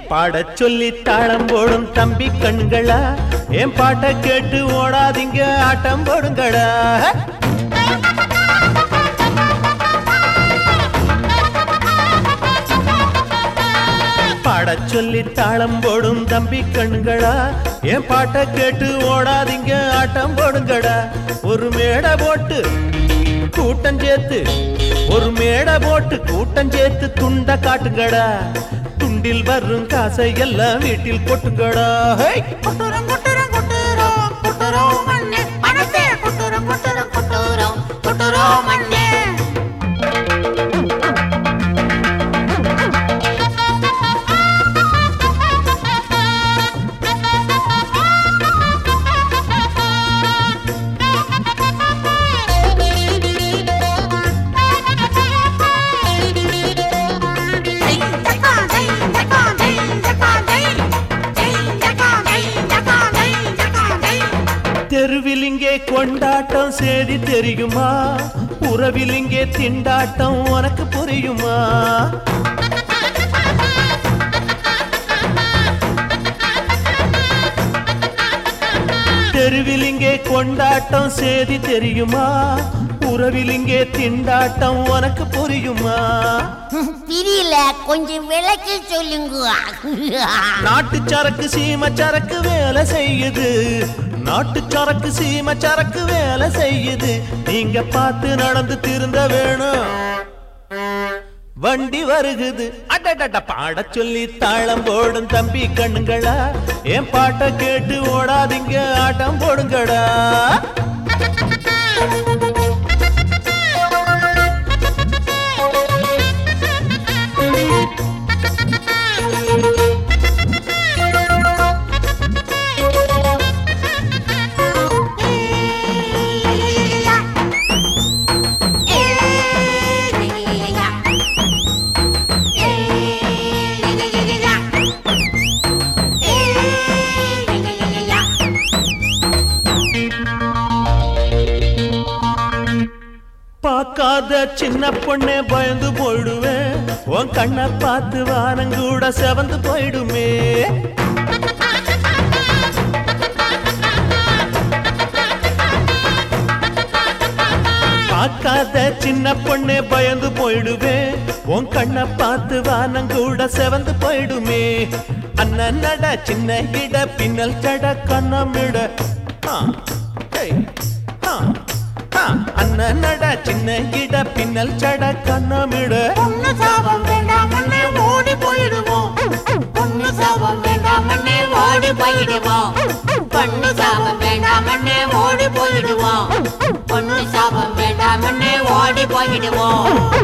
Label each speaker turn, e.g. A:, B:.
A: பாடச் சொல்லி தாளம் போடும் தம்பி கண்களா என் பாட்டை கேட்டு ஓடாதீங்க ஆட்டம் போடுங்களா பாடச் சொல்லி தாளம் போடும் தம்பி கண்களா என் பாட்டை கேட்டு ஓடாதீங்க ஆட்டம் போடுங்கடா ஒரு மேடை போட்டு கூட்டம் சேர்த்து ஒரு மேடை போட்டு கூட்டம் சேர்த்து துண்ட காட்டுங்கடா துண்டில் வரும் காசை எல்லாம் வீட்டில் கொட்டுங்கடா ஹை!
B: குட்டுறம் குட்டுறம் குட்டுறோம் குட்டுறோம் மண்ணே பணத்தை குட்டுறம் குட்டுறம் குட்டுறோம் குட்டுறோம் மண்ணே தை தக்கா தை தக்கா தை தக்கா தை தை தக்கா தை தக்கா தை தக்கா தை
A: தெருவில் இங்கே கொண்டாட்டம் சேதி தெரியுமா உறவில் இங்கே திண்டாட்டம் உனக்கு புரியுமா தெருவில் இங்கே கொண்டாட்டம் சேதி தெரியுமா உறவில் இங்கே திண்டாட்டம் உனக்கு புரியுமா
B: பிரியல கொஞ்சம் விளக்கி சொல்லுங்க
A: நாட்டு சரக்கு சீம சரக்கு வேலை செய்யுது நாட்டு சரக்கு சீம சரக்கு வேலை செய்யுது நீங்க பார்த்து நடந்து திருந்த வேணும் வண்டி வருகுது அடடட பாட சொல்லி தாளம் போடும் தம்பி கண்ணுங்களா என் பாட்டை கேட்டு ஓடாதீங்க ஆட்டம் போடுங்கடா பார்க்காத சின்ன பொண்ணே பயந்து போயிடுவேன் உன் கண்ணை பார்த்து வானங்கூட செவந்து போயிடுமே பார்க்காத சின்ன பொண்ணே பயந்து போயிடுவேன் உன் கண்ணை பார்த்து வானங்கூட செவந்து போயிடுமே அண்ணன் நட சின்ன இட பின்னல் சட கண்ணமிட ஆ, ஏய், ஆ, ஆ, அண்ணன் நட சின்ன இட பின்னல் சட கண்ணமிட
B: பொண்ணு சாபம் வேண்டாம் மண்ணே ஓடி போயிடுவோம் பொண்ணு சாபம் வேண்டாம் மண்ணே ஓடி போயிடுவோம் பொண்ணு சாபம் வேண்டாம் மண்ணே ஓடி போயிடுவோம் பொண்ணு சாபம் வேண்டாம் மண்ணே ஓடி போயிடுவோம்